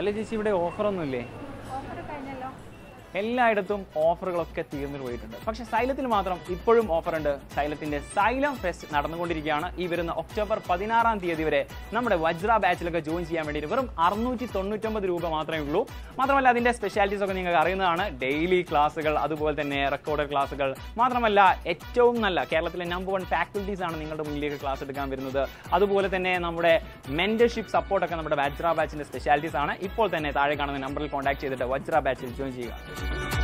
അല്ല ചേച്ചി ഇവിടെ ഓഫറൊന്നുമില്ലേ ഓഫർ കഴിഞ്ഞല്ലോ എല്ലായിടത്തും ഓഫറുകളൊക്കെ തീർന്നു പോയിട്ടുണ്ട് പക്ഷെ സൈലത്തിൽ മാത്രം ഇപ്പോഴും ഓഫർ ഉണ്ട് സൈലത്തിന്റെ സൈലം ഫെസ്റ്റ് നടന്നുകൊണ്ടിരിക്കുകയാണ് ഈ വരുന്ന ഒക്ടോബർ പതിനാറാം തീയതി വരെ നമ്മുടെ വജ്ര ബാച്ചിലൊക്കെ ജോയിൻ ചെയ്യാൻ വേണ്ടിയിട്ട് വെറും അറുന്നൂറ്റി തൊണ്ണൂറ്റൊമ്പത് രൂപ മാത്രമേ ഉള്ളൂ മാത്രമല്ല അതിന്റെ സ്പെഷ്യാലിറ്റീസ് ഒക്കെ നിങ്ങൾക്ക് അറിയുന്നതാണ് ഡെയിലി ക്ലാസ്സുകൾ അതുപോലെ തന്നെ റെക്കോർഡഡ് ക്ലാസ്സുകൾ മാത്രമല്ല ഏറ്റവും നല്ല കേരളത്തിലെ നമ്പർ വൺ ഫാക്കൽറ്റീസ് ആണ് നിങ്ങളുടെ മുന്നിലേക്ക് ക്ലാസ് എടുക്കാൻ വരുന്നത് അതുപോലെ തന്നെ നമ്മുടെ മെന്റർഷിപ്പ് സപ്പോർട്ടൊക്കെ നമ്മുടെ വജ്ര ബാച്ചിന്റെ സ്പെഷ്യാലിറ്റീസ് ആണ് ഇപ്പോൾ തന്നെ താഴെ കാണുന്ന നമ്പറിൽ കോൺടാക്ട് ചെയ്തിട്ട് വജ്ര ബാച്ചിൽ ജോയിൻ ചെയ്യുക